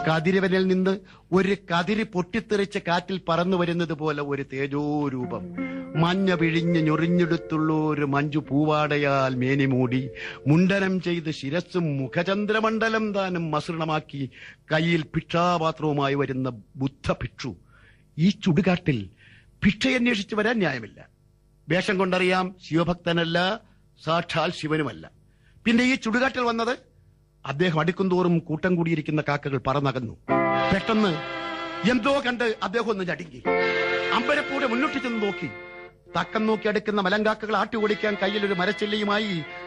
കതിരവനിൽ നിന്ന് ഒരു കതിര് പൊട്ടിത്തെറിച്ച കാറ്റിൽ പറന്നു വരുന്നത് പോലെ ഒരു തേജോരൂപം മഞ്ഞ പിഴിഞ്ഞ് ഞൊറിഞ്ഞെടുത്തുള്ള ഒരു മഞ്ജു പൂവാടയാൽ മേനി മൂടി മുണ്ടനം ചെയ്ത് ശിരസ്സും മുഖചന്ദ്രമണ്ഡലം താനും മസൃണമാക്കി കയ്യിൽ ഭിക്ഷാപാത്രവുമായി വരുന്ന ബുദ്ധഭിക്ഷു ഈ ചുടുകാട്ടിൽ ഭിക്ഷയന്വേഷിച്ച് വരാൻ ന്യായമില്ല വേഷം കൊണ്ടറിയാം ശിവഭക്തനല്ല സാക്ഷാൽ ശിവനുമല്ല പിന്നെ ഈ ചുടുകാട്ടിൽ വന്നത് അദ്ദേഹം അടുക്കും തോറും കൂട്ടം കൂടിയിരിക്കുന്ന കാക്കകൾ പറന്നകന്നു പെട്ടെന്ന് എന്തോ കണ്ട് അദ്ദേഹം ഒന്ന് ഞടുങ്ങി അമ്പരപ്പൂടെ മുന്നോട്ട് ചെന്ന് നോക്കി തക്കം നോക്കി അടുക്കുന്ന മലങ്കാക്കകൾ ആട്ടി ഓടിക്കാൻ കയ്യിൽ ഒരു മരച്ചില്ലയുമായി